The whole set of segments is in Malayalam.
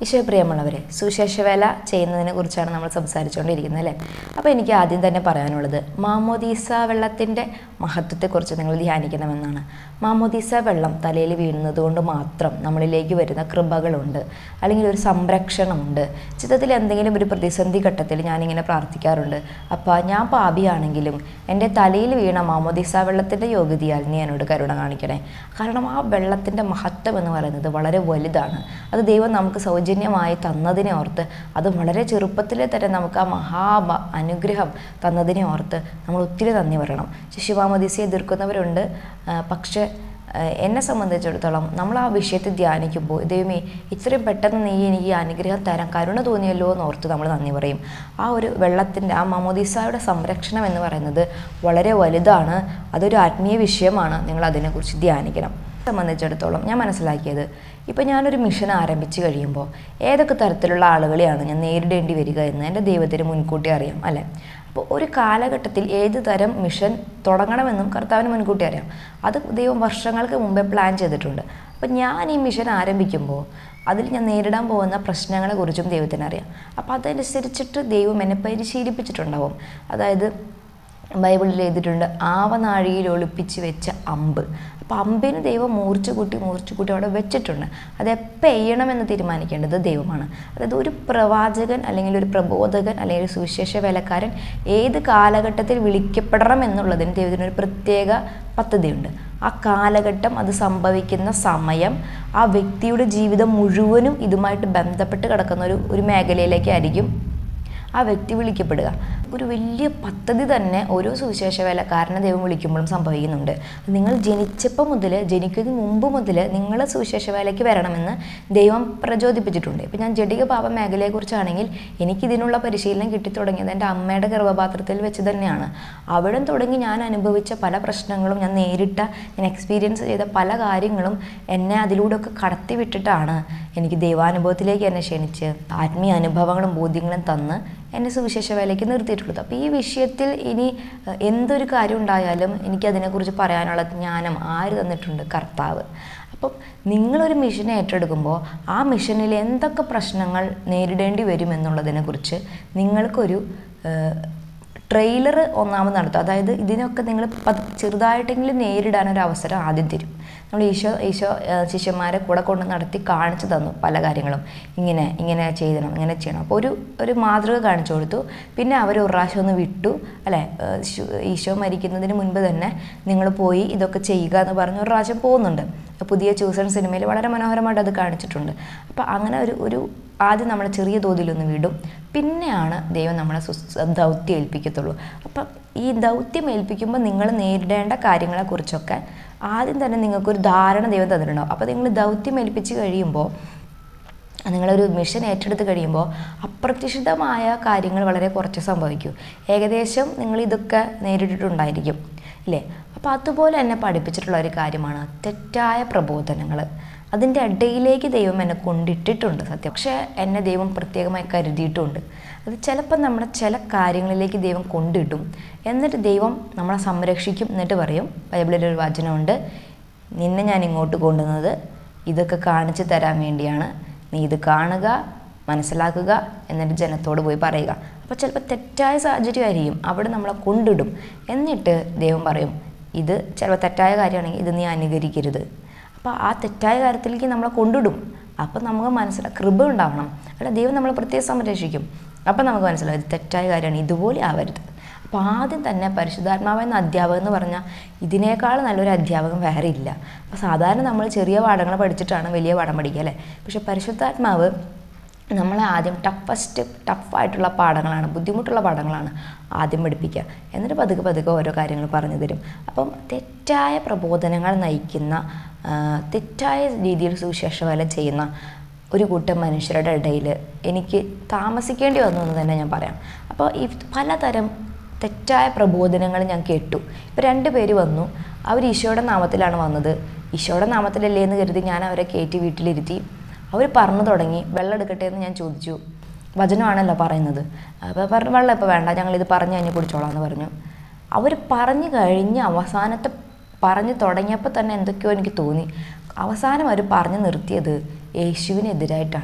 ഈശോ പ്രിയമുള്ളവരെ സുശേഷവേല ചെയ്യുന്നതിനെ കുറിച്ചാണ് നമ്മൾ സംസാരിച്ചുകൊണ്ടിരിക്കുന്നത് അല്ലേ അപ്പോൾ എനിക്ക് ആദ്യം തന്നെ പറയാനുള്ളത് മാമോദീസ വെള്ളത്തിൻ്റെ മഹത്വത്തെക്കുറിച്ച് നിങ്ങൾ ധ്യാനിക്കണമെന്നാണ് മാമോദീസ വെള്ളം തലയിൽ വീഴുന്നത് കൊണ്ട് മാത്രം നമ്മളിലേക്ക് വരുന്ന കൃപകളുണ്ട് അല്ലെങ്കിൽ ഒരു സംരക്ഷണമുണ്ട് ചിത്രത്തിൽ എന്തെങ്കിലും ഒരു പ്രതിസന്ധി ഘട്ടത്തിൽ ഞാനിങ്ങനെ പ്രാർത്ഥിക്കാറുണ്ട് അപ്പോൾ ഞാൻ പാപിയാണെങ്കിലും എൻ്റെ തലയിൽ വീണ മാമോദീസ വെള്ളത്തിൻ്റെ യോഗ്യതയാൽ നീ എന്നോട് കരുണ കാണിക്കണേ കാരണം ആ വെള്ളത്തിൻ്റെ മഹത്വം എന്ന് പറയുന്നത് വളരെ വലുതാണ് അത് ദൈവം നമുക്ക് സൗജന്യമായി തന്നതിനെ ഓർത്ത് അത് വളരെ ചെറുപ്പത്തിലെ തന്നെ നമുക്ക് ആ മഹാ ബ- അനുഗ്രഹം തന്നതിനെ ഓർത്ത് നമ്മൾ ഒത്തിരി നന്ദി പറയണം ശിശുമാമോദീസയെ എതിർക്കുന്നവരുണ്ട് ആ, പക്ഷേ ആ, എന്നെ സംബന്ധിച്ചിടത്തോളം നമ്മൾ ആ വിഷയത്തെ ധ്യാനിക്കുമ്പോൾ ദൈവമേ ഇത്രയും പെട്ടെന്ന് നീ എനിക്ക് ഈ അനുഗ്രഹം തരാൻ കരുണ തോന്നിയല്ലോ എന്ന് ഓർത്ത് നമ്മൾ നന്ദി പറയും ആ ഒരു വെള്ളത്തിൻ്റെ ആ മമോദീസായുടെ സംരക്ഷണം എന്ന് പറയുന്നത് വളരെ വലുതാണ് അതൊരു ആത്മീയ വിഷയമാണ് നിങ്ങൾ അതിനെക്കുറിച്ച് ധ്യാനിക്കണം സംബന്ധിച്ചിടത്തോളം ഞാൻ മനസ്സിലാക്കിയത് ഇപ്പം ഞാനൊരു മിഷൻ ആരംഭിച്ചു കഴിയുമ്പോൾ ഏതൊക്കെ തരത്തിലുള്ള ആളുകളെയാണ് ഞാൻ നേരിടേണ്ടി വരിക എന്ന് എൻ്റെ ദൈവത്തിന് മുൻകൂട്ടി അറിയാം അല്ലേ അപ്പോൾ ഒരു കാലഘട്ടത്തിൽ ഏത് തരം മിഷൻ തുടങ്ങണമെന്നും കർത്താവിന് മുൻകൂട്ടി അറിയാം അത് ദൈവം വർഷങ്ങൾക്ക് മുമ്പേ പ്ലാൻ ചെയ്തിട്ടുണ്ട് അപ്പം ഞാൻ ഈ മിഷൻ ആരംഭിക്കുമ്പോൾ അതിൽ ഞാൻ നേരിടാൻ പോകുന്ന പ്രശ്നങ്ങളെക്കുറിച്ചും ദൈവത്തിന് അറിയാം അപ്പോൾ അതനുസരിച്ചിട്ട് ദൈവം എന്നെ പരിശീലിപ്പിച്ചിട്ടുണ്ടാവും അതായത് ബൈബിളിൽ എഴുതിയിട്ടുണ്ട് ആവനാഴിയിൽ ഒളിപ്പിച്ച് വെച്ച അമ്പ് അപ്പോൾ അമ്പിന് ദൈവം മൂർച്ച കൂട്ടി മൂർച്ച കൂട്ടി അവിടെ വെച്ചിട്ടുണ്ട് അത് എപ്പോൾ എയ്യണമെന്ന് തീരുമാനിക്കേണ്ടത് ദൈവമാണ് അതായത് ഒരു പ്രവാചകൻ അല്ലെങ്കിൽ ഒരു പ്രബോധകൻ അല്ലെങ്കിൽ ഒരു സുവിശേഷ വേലക്കാരൻ ഏത് കാലഘട്ടത്തിൽ വിളിക്കപ്പെടണം എന്നുള്ളതിന് ദൈവത്തിന് ഒരു പ്രത്യേക പദ്ധതിയുണ്ട് ആ കാലഘട്ടം അത് സംഭവിക്കുന്ന സമയം ആ വ്യക്തിയുടെ ജീവിതം മുഴുവനും ഇതുമായിട്ട് ബന്ധപ്പെട്ട് കിടക്കുന്ന ഒരു ഒരു മേഖലയിലേക്കായിരിക്കും ആ വ്യക്തി വിളിക്കപ്പെടുക ഒരു വലിയ പദ്ധതി തന്നെ ഓരോ സുവിശേഷ വേലക്കാരനെ ദൈവം വിളിക്കുമ്പോഴും സംഭവിക്കുന്നുണ്ട് നിങ്ങൾ ജനിച്ചപ്പോൾ മുതൽ ജനിക്കുന്നതിന് മുമ്പ് മുതൽ നിങ്ങൾ സുവിശേഷ വേലയ്ക്ക് വരണമെന്ന് ദൈവം പ്രചോദിപ്പിച്ചിട്ടുണ്ട് ഇപ്പം ഞാൻ ജഡിക പാപ മേഖലയെക്കുറിച്ചാണെങ്കിൽ എനിക്കിതിനുള്ള പരിശീലനം കിട്ടിത്തുടങ്ങിയത് എൻ്റെ അമ്മയുടെ ഗർഭപാത്രത്തിൽ വെച്ച് തന്നെയാണ് അവിടെ തുടങ്ങി ഞാൻ അനുഭവിച്ച പല പ്രശ്നങ്ങളും ഞാൻ നേരിട്ട ഞാൻ എക്സ്പീരിയൻസ് ചെയ്ത പല കാര്യങ്ങളും എന്നെ അതിലൂടെയൊക്കെ കടത്തി വിട്ടിട്ടാണ് എനിക്ക് ദൈവാനുഭവത്തിലേക്ക് എന്നെ ക്ഷണിച്ച് ആത്മീയ അനുഭവങ്ങളും ബോധ്യങ്ങളും തന്ന് എന്നെ സുവിശേഷ വേലയ്ക്ക് നിർത്തിയിട്ടുള്ളത് അപ്പോൾ ഈ വിഷയത്തിൽ ഇനി ഏഹ്, എന്തൊരു കാര്യം ഉണ്ടായാലും എനിക്ക് അതിനെക്കുറിച്ച് പറയാനുള്ള ജ്ഞാനം ആര് തന്നിട്ടുണ്ട് കർത്താവ് അപ്പം നിങ്ങളൊരു മിഷനെ ഏറ്റെടുക്കുമ്പോൾ ആ മിഷനിൽ എന്തൊക്കെ പ്രശ്നങ്ങൾ നേരിടേണ്ടി വരും എന്നുള്ളതിനെക്കുറിച്ച് നിങ്ങൾക്കൊരു ട്രെയിലർ ഒന്നാമത് നടത്തും അതായത് ഇതിനൊക്കെ നിങ്ങൾ പത് ചെറുതായിട്ടെങ്കിലും നേരിടാൻ ഒരു അവസരം ആദ്യം തരും നമ്മൾ ഈശോ ഈശോ ആ, ശിഷ്യന്മാരെ കൂടെ കൊണ്ട് നടത്തി കാണിച്ചു തന്നു പല കാര്യങ്ങളും ഇങ്ങനെ ഇങ്ങനെ ചെയ്യണം ഇങ്ങനെ ചെയ്യണം അപ്പോൾ ഒരു ഒരു മാതൃക കാണിച്ചു കൊടുത്തു പിന്നെ അവർ ഒരു പ്രാവശ്യം ഒന്ന് വിട്ടു അല്ലേ ആ, ശു- ഈശോ മരിക്കുന്നതിന് മുൻപ് തന്നെ നിങ്ങൾ പോയി ഇതൊക്കെ ചെയ്യുക എന്ന് പറഞ്ഞ് ഒരു പ്രാവശ്യം പോകുന്നുണ്ട് പുതിയ ചൂസൺ സിനിമയിൽ വളരെ മനോഹരമായിട്ട് അത് കാണിച്ചിട്ടുണ്ട് അപ്പോൾ അങ്ങനെ ഒരു ഒരു ആദ്യം നമ്മൾ ചെറിയ തോതിലൊന്ന് വിടും പിന്നെയാണ് ദൈവം നമ്മളെ സുസ് ദൗത്യം ഏൽപ്പിക്കത്തുള്ളൂ അപ്പം ഈ ദൗത്യം ഏൽപ്പിക്കുമ്പോൾ നിങ്ങൾ നേരിടേണ്ട കാര്യങ്ങളെക്കുറിച്ചൊക്കെ ആദ്യം തന്നെ നിങ്ങൾക്കൊരു ധാരണ ദൈവം തന്നിട്ടുണ്ടാവും അപ്പോൾ നിങ്ങൾ ദൗത്യം ഏൽപ്പിച്ച് കഴിയുമ്പോൾ നിങ്ങളൊരു മിഷൻ ഏറ്റെടുത്ത് കഴിയുമ്പോൾ അപ്രത്യക്ഷിതമായ കാര്യങ്ങൾ വളരെ കുറച്ച് സംഭവിക്കും ഏകദേശം നിങ്ങൾ ഇതൊക്കെ നേരിട്ടിട്ടുണ്ടായിരിക്കും ഇല്ലേ അപ്പോൾ അതുപോലെ എന്നെ പഠിപ്പിച്ചിട്ടുള്ള ഒരു കാര്യമാണ് തെറ്റായ പ്രബോധനങ്ങൾ അതിൻ്റെ ഇടയിലേക്ക് ദൈവം എന്നെ കൊണ്ടിട്ടിട്ടുണ്ട് സത്യം പക്ഷേ എന്നെ ദൈവം പ്രത്യേകമായി കരുതിയിട്ടുമുണ്ട് അത് ചിലപ്പോൾ നമ്മുടെ ചില കാര്യങ്ങളിലേക്ക് ദൈവം കൊണ്ടിടും എന്നിട്ട് ദൈവം നമ്മളെ സംരക്ഷിക്കും എന്നിട്ട് പറയും ബൈബിളിലൊരു വചനമുണ്ട് നിന്നെ ഞാൻ ഇങ്ങോട്ട് കൊണ്ടുവന്നത് ഇതൊക്കെ കാണിച്ചു തരാൻ വേണ്ടിയാണ് നീ ഇത് കാണുക മനസ്സിലാക്കുക എന്നിട്ട് ജനത്തോട് പോയി പറയുക അപ്പോൾ ചിലപ്പോൾ തെറ്റായ സാഹചര്യമായിരിക്കും അവിടെ നമ്മളെ കൊണ്ടിടും എന്നിട്ട് ദൈവം പറയും ഇത് ചിലപ്പോൾ തെറ്റായ കാര്യമാണെങ്കിൽ ഇത് നീ അനുകരിക്കരുത് അപ്പോൾ ആ തെറ്റായ കാര്യത്തിലേക്ക് നമ്മളെ കൊണ്ടിടും അപ്പം നമുക്ക് മനസ്സിലാ കൃപ ഉണ്ടാവണം അല്ല ദൈവം നമ്മളെ പ്രത്യേകം സംരക്ഷിക്കും അപ്പം നമുക്ക് മനസ്സിലാവും ഇത് തെറ്റായ കാര്യമാണ് ഇതുപോലെ ആവരുത് അപ്പോൾ ആദ്യം തന്നെ പരിശുദ്ധാത്മാവ് എന്ന അധ്യാപകൻ എന്ന് പറഞ്ഞാൽ ഇതിനേക്കാൾ നല്ലൊരു അധ്യാപകൻ വേറെ ഇല്ല അപ്പോൾ സാധാരണ നമ്മൾ ചെറിയ പാഠങ്ങൾ പഠിച്ചിട്ടാണ് വലിയ പാഠം പഠിക്കുക അല്ലേ പക്ഷെ പരിശുദ്ധാത്മാവ് നമ്മളെ ആദ്യം ടഫസ്റ്റ് ടഫായിട്ടുള്ള പാഠങ്ങളാണ് ബുദ്ധിമുട്ടുള്ള പാഠങ്ങളാണ് ആദ്യം പഠിപ്പിക്കുക എന്നിട്ട് പതുക്കെ പതുക്കെ ഓരോ കാര്യങ്ങൾ പറഞ്ഞു തരും അപ്പം തെറ്റായ പ്രബോധനങ്ങൾ നയിക്കുന്ന ആ, തെറ്റായ രീതിയിൽ സുവിശേഷ വേല ചെയ്യുന്ന ഒരു കൂട്ടം മനുഷ്യരുടെ ഇടയിൽ എനിക്ക് താമസിക്കേണ്ടി വന്നു എന്ന് തന്നെ ഞാൻ പറയാം അപ്പോൾ ഈ പലതരം തെറ്റായ പ്രബോധനങ്ങൾ ഞാൻ കേട്ടു ഇപ്പോൾ രണ്ട് പേര് വന്നു അവർ ഈശോയുടെ നാമത്തിലാണ് വന്നത് ഈശോയുടെ നാമത്തിലല്ലേ എന്ന് കരുതി ഞാൻ അവരെ കയറ്റി വീട്ടിലിരുത്തി അവർ പറഞ്ഞു തുടങ്ങി വെള്ളം എടുക്കട്ടെ എന്ന് ഞാൻ ചോദിച്ചു വചനമാണല്ലോ പറയുന്നത് അപ്പോൾ പറഞ്ഞു വെള്ളം ഇപ്പോൾ വേണ്ട ഞങ്ങളിത് പറഞ്ഞു കഴിഞ്ഞ് കുടിച്ചോളാം എന്ന് പറഞ്ഞു അവർ പറഞ്ഞു കഴിഞ്ഞ് അവസാനത്തെ പറഞ്ഞു തുടങ്ങിയപ്പോൾ തന്നെ എന്തൊക്കെയോ എനിക്ക് തോന്നി അവസാനം അവർ പറഞ്ഞു നിർത്തിയത് യേശുവിനെതിരായിട്ടാണ്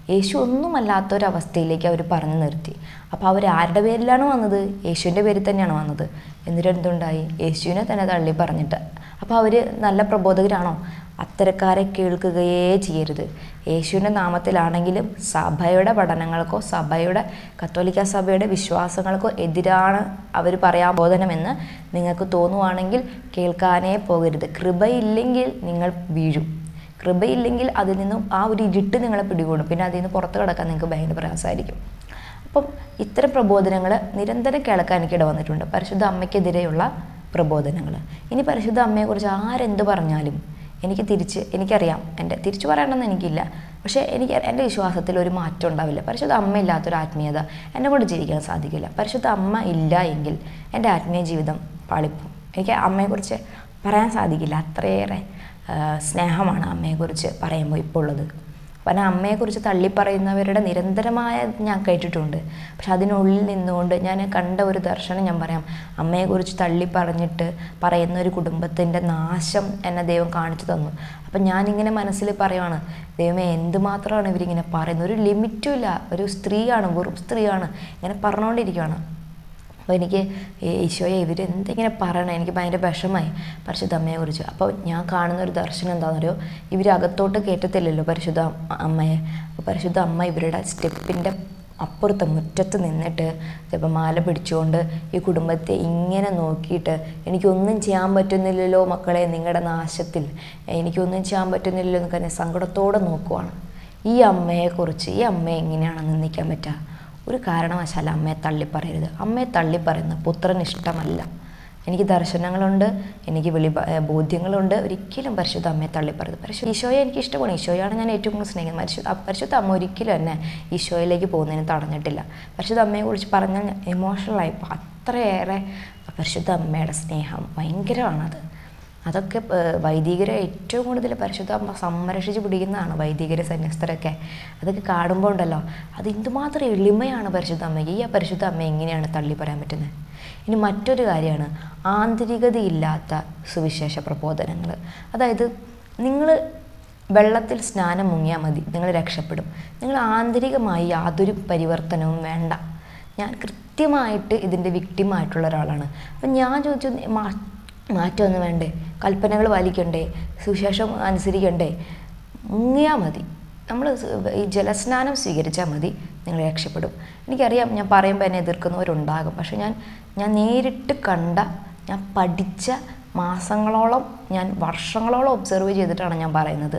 യേശു ഒന്നുമല്ലാത്ത ഒരവസ്ഥയിലേക്ക് അവർ പറഞ്ഞു നിർത്തി അപ്പോൾ അവർ ആരുടെ പേരിലാണ് വന്നത് യേശുവിൻ്റെ പേരിൽ തന്നെയാണ് വന്നത് എന്നിട്ട് എന്തുണ്ടായി യേശുവിനെ തന്നെ തള്ളി പറഞ്ഞിട്ട് അപ്പോൾ അവർ നല്ല പ്രബോധകരാണോ അത്തരക്കാരെ കേൾക്കുകയേ ചെയ്യരുത് യേശുവിൻ്റെ നാമത്തിലാണെങ്കിലും സഭയുടെ പഠനങ്ങൾക്കോ സഭയുടെ കത്തോലിക്ക സഭയുടെ വിശ്വാസങ്ങൾക്കോ എതിരാണ് അവർ പറയാൻ ബോധനമെന്ന് നിങ്ങൾക്ക് തോന്നുവാണെങ്കിൽ കേൾക്കാനേ പോകരുത് കൃപയില്ലെങ്കിൽ നിങ്ങൾ വീഴും കൃപയില്ലെങ്കിൽ അതിൽ നിന്നും ആ ഒരു ഇരുട്ട് നിങ്ങളെ പിടികൂടും പിന്നെ അതിൽ നിന്ന് പുറത്ത് കിടക്കാൻ നിങ്ങൾക്ക് ഭയങ്കര പ്രയാസമായിരിക്കും അപ്പം ഇത്തരം പ്രബോധനങ്ങൾ നിരന്തരം കേൾക്കാൻ എനിക്കിട വന്നിട്ടുണ്ട് പരിശുദ്ധ അമ്മയ്ക്കെതിരെയുള്ള പ്രബോധനങ്ങൾ ഇനി പരിശുദ്ധ അമ്മയെക്കുറിച്ച് ആരെന്ത് പറഞ്ഞാലും എനിക്ക് തിരിച്ച് എനിക്കറിയാം എൻ്റെ തിരിച്ചു പറയണമെന്ന് എനിക്കില്ല പക്ഷേ എനിക്ക് എൻ്റെ വിശ്വാസത്തിൽ ഒരു മാറ്റം ഉണ്ടാവില്ല പരിശുദ്ധ അമ്മ ഇല്ലാത്തൊരു ആത്മീയത എന്നെ കൊണ്ട് ജീവിക്കാൻ സാധിക്കില്ല പരിശുദ്ധ അമ്മ ഇല്ല എങ്കിൽ എൻ്റെ ആത്മീയ ജീവിതം പാളിപ്പോവും എനിക്ക് അമ്മയെക്കുറിച്ച് പറയാൻ സാധിക്കില്ല അത്രയേറെ ആ, സ്നേഹമാണ് അമ്മയെക്കുറിച്ച് പറയുമ്പോൾ ഇപ്പോൾ ഉള്ളത് കാരണം അമ്മയെക്കുറിച്ച് തള്ളിപ്പറയുന്നവരുടെ നിരന്തരമായ ഞാൻ കേട്ടിട്ടുണ്ട് പക്ഷെ അതിനുള്ളിൽ നിന്നുകൊണ്ട് ഞാൻ കണ്ട ഒരു ദർശനം ഞാൻ പറയാം അമ്മയെക്കുറിച്ച് തള്ളി പറഞ്ഞിട്ട് പറയുന്ന ഒരു കുടുംബത്തിൻ്റെ നാശം എന്നെ ദൈവം കാണിച്ചു തന്നു അപ്പം ഞാനിങ്ങനെ മനസ്സിൽ പറയുവാണ് ദൈവമേ എന്തുമാത്രമാണ് ഇവരിങ്ങനെ പറയുന്നത് ഒരു ലിമിറ്റും ഇല്ല ഒരു സ്ത്രീയാണ് വെറും സ്ത്രീയാണ് ഇങ്ങനെ പറഞ്ഞുകൊണ്ടിരിക്കുകയാണ് അപ്പോൾ എനിക്ക് ഈ ഈശോയെ ഇവർ എന്തെങ്കിലും പറയണം എനിക്ക് ഭയങ്കര വിഷമായി പരിശുദ്ധ അമ്മയെ കുറിച്ച് അപ്പോൾ ഞാൻ കാണുന്ന ഒരു ദർശനം എന്താണെന്നറിയോ ഇവർ അകത്തോട്ട് കയറ്റത്തില്ലല്ലോ പരിശുദ്ധ അമ്മ- അമ്മയെ അപ്പോൾ പരിശുദ്ധ അമ്മ ഇവരുടെ സ്റ്റെപ്പിൻ്റെ അപ്പുറത്ത് മുറ്റത്ത് നിന്നിട്ട് ചിലപ്പോൾ മാല പിടിച്ചുകൊണ്ട് ഈ കുടുംബത്തെ ഇങ്ങനെ നോക്കിയിട്ട് എനിക്കൊന്നും ചെയ്യാൻ പറ്റുന്നില്ലല്ലോ മക്കളെ നിങ്ങളുടെ നാശത്തിൽ എനിക്കൊന്നും ചെയ്യാൻ പറ്റുന്നില്ലല്ലോ എന്നൊക്കെ എന്നെ സങ്കടത്തോടെ നോക്കുവാണ് ഈ അമ്മയെക്കുറിച്ച് ഈ അമ്മയെ എങ്ങനെയാണ് നിന്ദിക്കാൻ പറ്റുക ഒരു കാരണവശാലും അമ്മയെ തള്ളിപ്പറയരുത് അമ്മയെ തള്ളിപ്പറയുന്ന പുത്രന് ഇഷ്ടമല്ല എനിക്ക് ദർശനങ്ങളുണ്ട് എനിക്ക് വെളി ബോധ്യങ്ങളുണ്ട് ഒരിക്കലും പരിശുദ്ധ അമ്മയെ തള്ളിപ്പറയരുത് പരിശുദ്ധ ഈശോയെ എനിക്ക് ഇഷ്ടമാണ് ഈശോയാണ് ഞാൻ ഏറ്റവും കൂടുതൽ സ്നേഹിക്കുന്നത് പരിശുദ്ധ അ- പരിശുദ്ധ അമ്മ ഒരിക്കലും എന്നെ ഈശോയിലേക്ക് പോകുന്നതിന് തടഞ്ഞിട്ടില്ല പരിശുദ്ധ അമ്മയെക്കുറിച്ച് പറഞ്ഞാൽ ഞാൻ എമോഷണലായി അത്രയേറെ പരിശുദ്ധ അമ്മയുടെ സ്നേഹം ഭയങ്കരമാണത് അതൊക്കെ ഏഹ്, വൈദികരെ ഏറ്റവും കൂടുതൽ പരിശുദ്ധ അമ്മ സംരക്ഷിച്ച് പിടിക്കുന്നതാണ് വൈദികരെ സന്യസ്തരൊക്കെ അതൊക്കെ കാണുമ്പോൾ ഉണ്ടല്ലോ അത് എന്തുമാത്രം എളിമയാണ് പരിശുദ്ധ അമ്മയ്ക്ക് ഈ പരിശുദ്ധ അമ്മ എങ്ങനെയാണ് തള്ളി പറയാൻ പറ്റുന്നത് ഇനി മറ്റൊരു കാര്യമാണ് ആന്തരികതയില്ലാത്ത സുവിശേഷ പ്രബോധനങ്ങൾ അതായത് നിങ്ങൾ വെള്ളത്തിൽ സ്നാനം മുങ്ങിയാൽ മതി നിങ്ങൾ രക്ഷപ്പെടും നിങ്ങൾ ആന്തരികമായി യാതൊരു പരിവർത്തനവും വേണ്ട ഞാൻ കൃത്യമായിട്ട് ഇതിൻ്റെ വിക്ടിമായിട്ടുള്ള ഒരാളാണ് അപ്പം ഞാൻ ചോദിച്ചു മാ- മാറ്റമൊന്നും വേണ്ടേ കൽപ്പനകൾ പാലിക്കണ്ടേ സുവിശേഷം അനുസരിക്കണ്ടേ മുങ്ങിയാൽ മതി നമ്മൾ ഈ ജലസ്നാനം സ്വീകരിച്ചാൽ മതി നിങ്ങൾ രക്ഷപ്പെടും എനിക്കറിയാം ഞാൻ പറയുമ്പോൾ എന്നെ എതിർക്കുന്നവരുണ്ടാകും പക്ഷെ ഞാൻ ഞാൻ നേരിട്ട് കണ്ട ഞാൻ പഠിച്ച മാസങ്ങളോളം ഞാൻ വർഷങ്ങളോളം ഒബ്സർവ് ചെയ്തിട്ടാണ് ഞാൻ പറയുന്നത്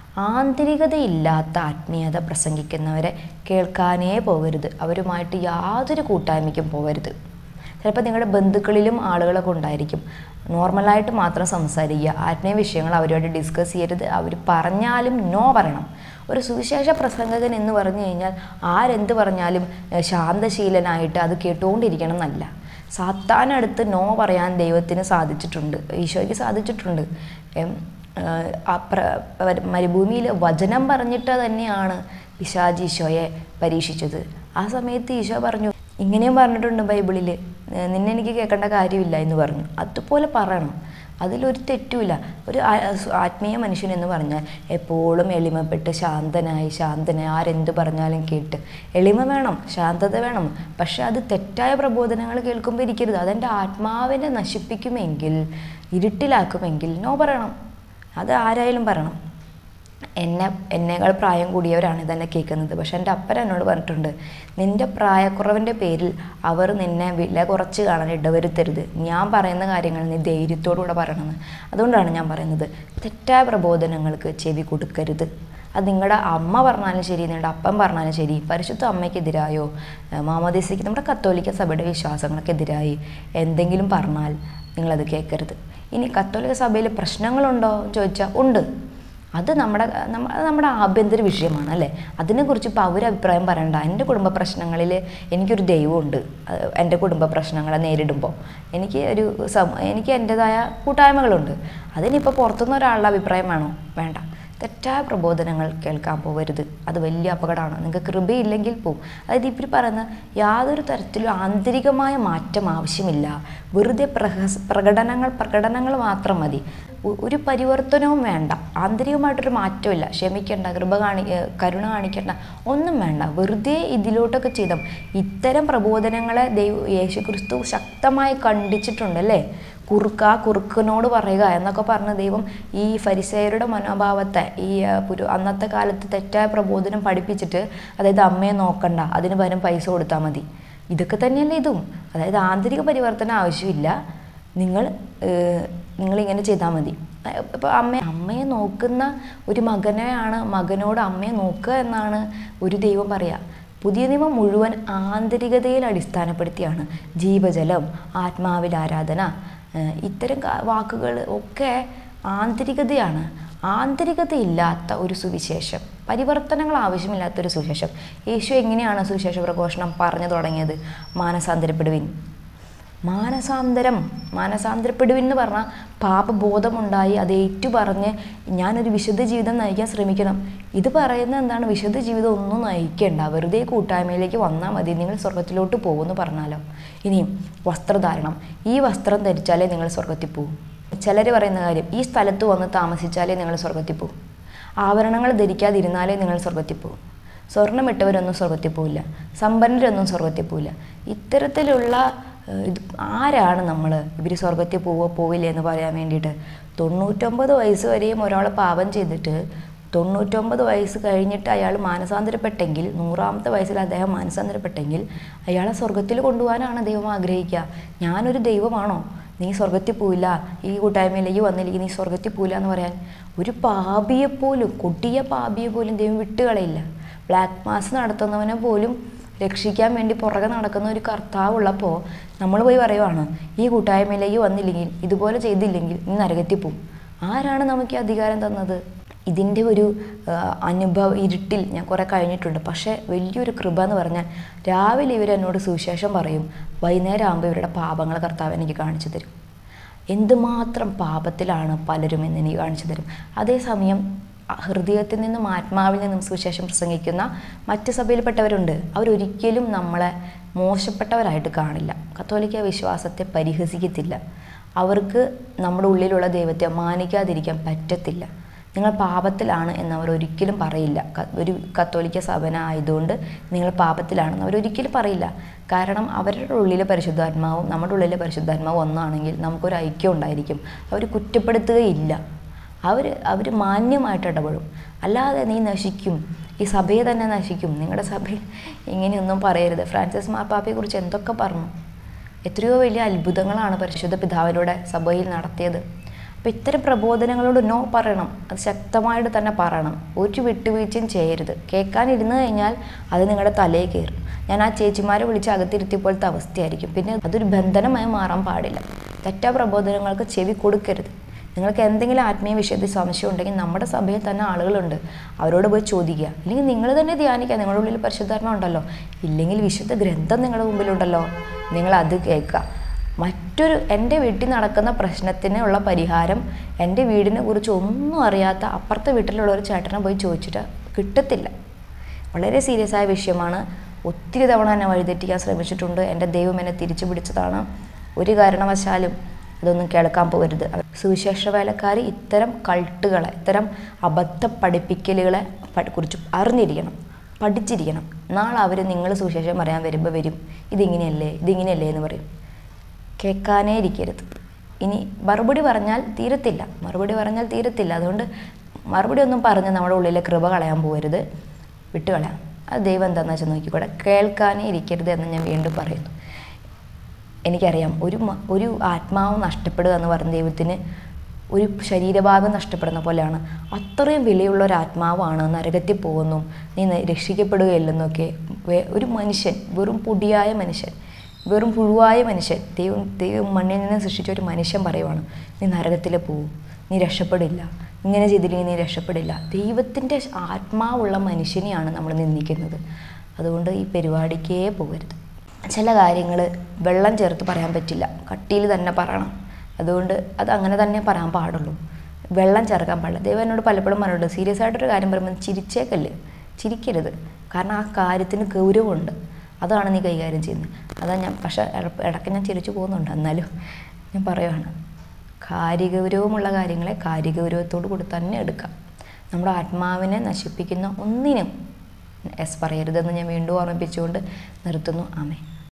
ആന്തരികതയില്ലാത്ത ആത്മീയത പ്രസംഗിക്കുന്നവരെ കേൾക്കാനേ പോകരുത് അവരുമായിട്ട് യാതൊരു കൂട്ടായ്മയ്ക്കും പോകരുത് ചിലപ്പോൾ നിങ്ങളുടെ ബന്ധുക്കളിലും ആളുകളൊക്കെ ഉണ്ടായിരിക്കും നോർമലായിട്ട് മാത്രം സംസാരിക്കുക ആത്മീയ വിഷയങ്ങൾ അവരുമായിട്ട് ഡിസ്കസ് ചെയ്യരുത് അവർ പറഞ്ഞാലും നോ പറയണം ഒരു സുവിശേഷ പ്രസംഗകൻ എന്ന് പറഞ്ഞു കഴിഞ്ഞാൽ ആരെന്ത് പറഞ്ഞാലും ഏഹ്, ശാന്തശീലനായിട്ട് അത് കേട്ടുകൊണ്ടിരിക്കണം എന്നല്ല സാത്താനടുത്ത് നോ പറയാൻ ദൈവത്തിന് സാധിച്ചിട്ടുണ്ട് ഈശോയ്ക്ക് സാധിച്ചിട്ടുണ്ട് എം, ഏഹ്, ആ പ്ര- പ- മരുഭൂമിയിൽ വചനം പറഞ്ഞിട്ട് തന്നെയാണ് പിശാജ് ഈശോയെ പരീക്ഷിച്ചത് ആ സമയത്ത് ഈശോ പറഞ്ഞു ഇങ്ങനെയും പറഞ്ഞിട്ടുണ്ട് ബൈബിളിൽ ഏഹ്, നിന്നെ എനിക്ക് കേൾക്കേണ്ട കാര്യമില്ല എന്ന് പറഞ്ഞു അതുപോലെ പറയണം അതിലൊരു തെറ്റുമില്ല ഒരു ആ- സു- ആത്മീയ മനുഷ്യൻ എന്ന് പറഞ്ഞാൽ എപ്പോഴും എളിമപ്പെട്ട് ശാന്തനായി ശാന്തനായി ആരെന്ത് പറഞ്ഞാലും കേട്ട് എളിമ വേണം ശാന്തത വേണം പക്ഷെ അത് തെറ്റായ പ്രബോധനങ്ങൾ കേൾക്കുമ്പോൾ ഇരിക്കരുത് അതെൻ്റെ ആത്മാവിനെ നശിപ്പിക്കുമെങ്കിൽ ഇരുട്ടിലാക്കുമെങ്കിൽ നോ പറയണം അത് ആരായാലും പറയണം എന്നെ എന്നേക്കാൾ പ്രായം കൂടിയവരാണ് ഇതെന്നെ കേൾക്കുന്നത് പക്ഷെ എൻ്റെ അപ്പൻ എന്നോട് പറഞ്ഞിട്ടുണ്ട് നിൻ്റെ പ്രായക്കുറവിൻ്റെ പേരിൽ അവർ നിന്നെ വില കുറച്ച് കാണാൻ ഇടവരുത്തരുത് ഞാൻ പറയുന്ന കാര്യങ്ങൾ നീ ധൈര്യത്തോടുകൂടെ പറയണമെന്ന് അതുകൊണ്ടാണ് ഞാൻ പറയുന്നത് തെറ്റായ പ്രബോധനങ്ങൾക്ക് ചെവി കൊടുക്കരുത് അത് നിങ്ങളുടെ അമ്മ പറഞ്ഞാലും ശരി നിങ്ങളുടെ അപ്പൻ പറഞ്ഞാലും ശരി പരിശുദ്ധ അമ്മയ്ക്കെതിരായോ മാമോദീസയ്ക്ക് നമ്മുടെ കത്തോലിക്ക സഭയുടെ വിശ്വാസങ്ങൾക്കെതിരായി എന്തെങ്കിലും പറഞ്ഞാൽ നിങ്ങളത് കേൾക്കരുത് ഇനി കത്തോലിക്ക സഭയിൽ പ്രശ്നങ്ങളുണ്ടോ എന്ന് ചോദിച്ചാൽ ഉണ്ട് അത് നമ്മുടെ നമ്മ അത് നമ്മുടെ ആഭ്യന്തര വിഷയമാണ് അല്ലേ അതിനെക്കുറിച്ച് ഇപ്പോൾ അവർ അഭിപ്രായം പറയണ്ട എൻ്റെ കുടുംബ പ്രശ്നങ്ങളിൽ എനിക്കൊരു ദൈവമുണ്ട് അത് എൻ്റെ കുടുംബ പ്രശ്നങ്ങളെ നേരിടുമ്പോൾ എനിക്ക് ഒരു സമ എനിക്ക് എൻ്റെതായ കൂട്ടായ്മകളുണ്ട് അതിനിപ്പോൾ പുറത്തുനിന്ന് ഒരാളുടെ അഭിപ്രായം വേണോ വേണ്ട തെറ്റായ പ്രബോധനങ്ങൾ കേൾക്കാൻ പോകരുത് അത് വലിയ അപകടമാണ് നിങ്ങൾക്ക് കൃപയില്ലെങ്കിൽ പോവും അതായത് ഇവർ പറയുന്ന യാതൊരു തരത്തിലും ആന്തരികമായ മാറ്റം ആവശ്യമില്ല വെറുതെ പ്രഹസ പ്രകടനങ്ങൾ പ്രകടനങ്ങൾ മാത്രം മതി ഒ- ഒരു പരിവർത്തനവും വേണ്ട ആന്തരികമായിട്ടൊരു മാറ്റമില്ല ക്ഷമിക്കേണ്ട കൃപ കാണി ഏഹ് കരുണ കാണിക്കേണ്ട ഒന്നും വേണ്ട വെറുതെ ഇതിലോട്ടൊക്കെ ചെയ്ത ഇത്തരം പ്രബോധനങ്ങളെ ദൈവ യേശു ക്രിസ്തു ശക്തമായി കണ്ടിച്ചിട്ടുണ്ട് അല്ലേ കുറുക്ക ആ കുറുക്കനോട് പറയുക എന്നൊക്കെ പറഞ്ഞ ദൈവം ഈ ഫരിസേയരുടെ മനോഭാവത്തെ ഈ ആ, പുരു അന്നത്തെ കാലത്ത് തെറ്റായ പ്രബോധനം പഠിപ്പിച്ചിട്ട് അതായത് അമ്മയെ നോക്കണ്ട അതിന് പകരം പൈസ കൊടുത്താൽ മതി ഇതൊക്കെ തന്നെയല്ലേ ഇതും അതായത് ആന്തരിക പരിവർത്തനം ആവശ്യമില്ല നിങ്ങൾ ഏഹ്, നിങ്ങളിങ്ങനെ ചെയ്താൽ മതി ഇപ്പോൾ അമ്മ അമ്മയെ നോക്കുന്ന ഒരു മകനെയാണ് മകനോട് അമ്മയെ നോക്കുക എന്നാണ് ഒരു ദൈവം പറയുക പുതിയ നിയമം മുഴുവൻ ആന്തരികതയിൽ അടിസ്ഥാനപ്പെടുത്തിയാണ് ജീവജലം ആത്മാവിൽ ആരാധന ഏഹ് ഇത്തരം കാ- വാക്കുകൾ ഒക്കെ ആന്തരികതയാണ് ആന്തരികതയില്ലാത്ത ഒരു സുവിശേഷം പരിവർത്തനങ്ങൾ ആവശ്യമില്ലാത്തൊരു സുവിശേഷം യേശു എങ്ങനെയാണ് സുവിശേഷ പ്രഘോഷണം പറഞ്ഞു തുടങ്ങിയത് മാനസാന്തരപ്പെടുവിൻ മാനസാന്തരം മാനസാന്തരപ്പെടുവിൻ എന്ന് പറഞ്ഞാൽ പാപബോധമുണ്ടായി അത് ഏറ്റു പറഞ്ഞ് ഞാനൊരു വിശുദ്ധ ജീവിതം നയിക്കാൻ ശ്രമിക്കണം ഇത് പറയുന്നത് എന്താണ് വിശുദ്ധ ജീവിതം ഒന്നും നയിക്കേണ്ട വെറുതെ കൂട്ടായ്മയിലേക്ക് വന്നാൽ മതി നിങ്ങൾ സ്വർഗത്തിലോട്ട് പോകുമെന്ന് പറഞ്ഞാലോ ഇനിയും വസ്ത്രധാരണം ഈ വസ്ത്രം ധരിച്ചാലേ നിങ്ങൾ സ്വർഗത്തിൽ പോകും ചിലർ പറയുന്ന കാര്യം ഈ സ്ഥലത്ത് വന്ന് താമസിച്ചാലേ നിങ്ങൾ സ്വർഗത്തിൽ പോകും ആഭരണങ്ങൾ ധരിക്കാതിരുന്നാലേ നിങ്ങൾ സ്വർഗത്തിൽ പോകും സ്വർണ്ണമിട്ടവരൊന്നും സ്വർഗത്തിൽ പോവില്ല സമ്പന്നരൊന്നും സ്വർഗത്തിൽ പോവില്ല ഇത്തരത്തിലുള്ള ഏഹ്, ഇത് ആരാണ് നമ്മൾ ഇവർ സ്വർഗത്തിൽ പോവോ പോവില്ല എന്ന് പറയാൻ വേണ്ടിയിട്ട് തൊണ്ണൂറ്റൊമ്പത് വയസ്സ് വരെയും ഒരാൾ പാപം ചെയ്തിട്ട് തൊണ്ണൂറ്റൊമ്പത് വയസ്സ് കഴിഞ്ഞിട്ട് അയാൾ മാനസാന്തരപ്പെട്ടെങ്കിൽ നൂറാമത്തെ വയസ്സിൽ അദ്ദേഹം മാനസാന്തരപ്പെട്ടെങ്കിൽ അയാളെ സ്വർഗത്തിൽ കൊണ്ടുപോകാനാണ് ദൈവം ആഗ്രഹിക്കുക ഞാനൊരു ദൈവമാണോ നീ സ്വർഗത്തിൽ പോയില്ല ഈ കൂട്ടായ്മയിലേക്ക് വന്നില്ലെങ്കിൽ നീ സ്വർഗത്തിൽ പോയില്ല എന്ന് പറയാൻ ഒരു പാപിയെപ്പോലും കൊടിയ പാപിയെ പോലും ദൈവം വിട്ടുകളയില്ല ബ്ലാക്ക് മാസ് നടത്തുന്നവനെ പോലും രക്ഷിക്കാൻ വേണ്ടി പുറകെ നടക്കുന്ന ഒരു കർത്താവ് ഉള്ളപ്പോൾ നമ്മൾ പോയി പറയുവാണ് ഈ കൂട്ടായ്മയിലേക്ക് വന്നില്ലെങ്കിൽ ഇതുപോലെ ചെയ്തില്ലെങ്കിൽ നീ നരകത്തിൽ പോവും ആരാണ് നമുക്ക് ഈ അധികാരം തന്നത് ഇതിൻ്റെ ഒരു ആ, അനുഭവ ഇരുട്ടിൽ ഞാൻ കുറേ കഴിഞ്ഞിട്ടുണ്ട് പക്ഷേ വലിയൊരു കൃപ എന്ന് പറഞ്ഞാൽ രാവിലെ ഇവരെന്നോട് സുവിശേഷം പറയും വൈകുന്നേരം ആകുമ്പോൾ ഇവരുടെ പാപങ്ങൾ കർത്താവ് എനിക്ക് കാണിച്ചു തരും എന്തുമാത്രം പാപത്തിലാണ് പലരും എന്ന് എനിക്ക് കാണിച്ചു തരും അതേസമയം അ- ഹൃദയത്തിൽ നിന്നും ആത്മാവിൽ നിന്നും സുവിശേഷം പ്രസംഗിക്കുന്ന മറ്റ് സഭയിൽപ്പെട്ടവരുണ്ട് അവരൊരിക്കലും നമ്മളെ മോശപ്പെട്ടവരായിട്ട് കാണില്ല കത്തോലിക്ക വിശ്വാസത്തെ പരിഹസിക്കത്തില്ല അവർക്ക് നമ്മുടെ ഉള്ളിലുള്ള ദൈവത്തെ മാനിക്കാതിരിക്കാൻ പറ്റത്തില്ല നിങ്ങൾ പാപത്തിലാണ് എന്നവർ ഒരിക്കലും പറയില്ല ക- ഒരു കത്തോലിക്ക സഭന ആയതുകൊണ്ട് നിങ്ങൾ പാപത്തിലാണെന്ന് അവരൊരിക്കലും പറയില്ല കാരണം അവരുടെ ഉള്ളിലെ പരിശുദ്ധാത്മാവും നമ്മുടെ ഉള്ളിലെ പരിശുദ്ധാത്മാവും ഒന്നാണെങ്കിൽ നമുക്കൊരു ഐക്യം ഉണ്ടായിരിക്കും അവർ കുറ്റപ്പെടുത്തുകയില്ല അവർ അവർ മാന്യമായിട്ട് ഇടപെടും അല്ലാതെ നീ നശിക്കും ഈ സഭയെ തന്നെ നശിക്കും നിങ്ങളുടെ സഭയിൽ ഇങ്ങനെയൊന്നും പറയരുത് ഫ്രാൻസിസ് മാർപ്പാപ്പയെക്കുറിച്ച് എന്തൊക്കെ പറഞ്ഞു എത്രയോ വലിയ അത്ഭുതങ്ങളാണ് പരിശുദ്ധ പിതാവിലൂടെ സഭയിൽ നടത്തിയത് അപ്പം ഇത്തരം പ്രബോധനങ്ങളോട് നോ പറയണം അത് ശക്തമായിട്ട് തന്നെ പറയണം ഒരു വിട്ടുവീഴ്ചയും ചെയ്യരുത് കേൾക്കാനിരുന്ന് കഴിഞ്ഞാൽ അത് നിങ്ങളുടെ തലയിൽ കയറും ഞാൻ ആ ചേച്ചിമാരെ വിളിച്ച് അകത്തിരുത്തിയപ്പോഴത്തെ അവസ്ഥയായിരിക്കും പിന്നെ അതൊരു ബന്ധനമായി മാറാൻ പാടില്ല തെറ്റാ പ്രബോധനങ്ങൾക്ക് ചെവി കൊടുക്കരുത് നിങ്ങൾക്ക് എന്തെങ്കിലും ആത്മീയ വിഷയത്തിൽ സംശയം ഉണ്ടെങ്കിൽ നമ്മുടെ സഭയിൽ തന്നെ ആളുകളുണ്ട് അവരോട് പോയി ചോദിക്കുക അല്ലെങ്കിൽ നിങ്ങൾ തന്നെ ധ്യാനിക്കുക നിങ്ങളുടെ ഉള്ളിൽ പരിശുദ്ധാത്മ ഉണ്ടല്ലോ ഇല്ലെങ്കിൽ വിശുദ്ധ ഗ്രന്ഥം നിങ്ങളുടെ മുമ്പിലുണ്ടല്ലോ നിങ്ങൾ അത് കേൾക്കുക മറ്റൊരു എൻ്റെ വീട്ടിൽ നടക്കുന്ന പ്രശ്നത്തിനുള്ള പരിഹാരം എൻ്റെ വീടിനെ കുറിച്ച് ഒന്നും അറിയാത്ത അപ്പുറത്തെ വീട്ടിലുള്ള ഒരു ചേട്ടനെ പോയി ചോദിച്ചിട്ട് കിട്ടത്തില്ല വളരെ സീരിയസ് ആയ വിഷയമാണ് ഒത്തിരി തവണ എന്നെ വഴിതെറ്റിക്കാൻ ശ്രമിച്ചിട്ടുണ്ട് എൻ്റെ ദൈവം എന്നെ തിരിച്ചു പിടിച്ചതാണ് ഒരു കാരണവശാലും അതൊന്നും കേൾക്കാൻ പോകരുത് സുവിശേഷ വേലക്കാർ ഇത്തരം കൾട്ടുകളെ ഇത്തരം അബദ്ധ പഠിപ്പിക്കലുകളെ പ- കുറിച്ച് അറിഞ്ഞിരിക്കണം പഠിച്ചിരിക്കണം നാളെ അവർ നിങ്ങൾ സുവിശേഷം പറയാൻ വരുമ്പോൾ വരും ഇതിങ്ങനെയല്ലേ ഇതിങ്ങനെയല്ലേ എന്ന് പറയും കേൾക്കാനേ ഇരിക്കരുത് ഇനി മറുപടി പറഞ്ഞാൽ തീരത്തില്ല മറുപടി പറഞ്ഞാൽ തീരത്തില്ല അതുകൊണ്ട് മറുപടി ഒന്നും പറഞ്ഞ് നമ്മുടെ ഉള്ളിലെ കൃപ കളയാൻ പോകരുത് വിട്ടുകളയാം അത് ദൈവം എന്താണെന്ന് വെച്ചാൽ നോക്കിക്കൂടെ കേൾക്കാനേ ഇരിക്കരുത് എന്ന് ഞാൻ വീണ്ടും പറയുന്നു എനിക്കറിയാം ഒരു മ- ഒരു ആത്മാവ് നഷ്ടപ്പെടുക എന്ന് പറഞ്ഞ ദൈവത്തിന് ഒരു ശരീരഭാഗം നഷ്ടപ്പെടുന്ന പോലെയാണ് അത്രയും വിലയുള്ള ഒരു ആത്മാവാണ് നരകത്തിൽ പോകുന്നു നീ ന- രക്ഷിക്കപ്പെടുകയില്ലെന്നൊക്കെ വേ- ഒരു മനുഷ്യൻ വെറും പൊടിയായ മനുഷ്യൻ വെറും പുഴുവായ മനുഷ്യൻ ദൈവം ദൈവം മണ്ണിൽ നിന്ന് സൃഷ്ടിച്ച ഒരു മനുഷ്യൻ പറയുവാണ് നീ നരകത്തിൽ പോവും നീ രക്ഷപ്പെടില്ല ഇങ്ങനെ ചെയ്തില്ലെങ്കിൽ നീ രക്ഷപ്പെടില്ല ദൈവത്തിൻ്റെ ആത്മാവുള്ള മനുഷ്യനെയാണ് നമ്മൾ നിന്ദിക്കുന്നത് അതുകൊണ്ട് ഈ പരിപാടിക്കേ പോകരുത് ചില കാര്യങ്ങൾ വെള്ളം ചേർത്ത് പറയാൻ പറ്റില്ല കട്ടിയിൽ തന്നെ പറയണം അതുകൊണ്ട് അത് അങ്ങനെ തന്നെ പറയാൻ പാടുള്ളൂ വെള്ളം ചേർക്കാൻ പാടില്ല ദൈവം എന്നോട് പലപ്പോഴും പറഞ്ഞിട്ടുണ്ട് സീരിയസ് ആയിട്ടൊരു കാര്യം പറയുമ്പോൾ ചിരിച്ചേക്കല്ല് ചിരിക്കരുത് കാരണം ആ കാര്യത്തിന് ഗൗരവമുണ്ട് അതാണ് നീ കൈകാര്യം ചെയ്യുന്നത് അതാ ഞാൻ പക്ഷേ ഇട- ഇടയ്ക്ക് ഞാൻ ചിരിച്ചു പോകുന്നുണ്ട് എന്നാലും ഞാൻ പറയുവാണ് കാര്യഗൗരവമുള്ള കാര്യങ്ങളെ കാര്യഗൗരവത്തോടു കൂടി തന്നെ എടുക്കാം നമ്മുടെ ആത്മാവിനെ നശിപ്പിക്കുന്ന ഒന്നിനും എസ് പറയരുതെന്ന് ഞാൻ വീണ്ടും ഓർമ്മിപ്പിച്ചുകൊണ്ട് നിർത്തുന്നു ആമേ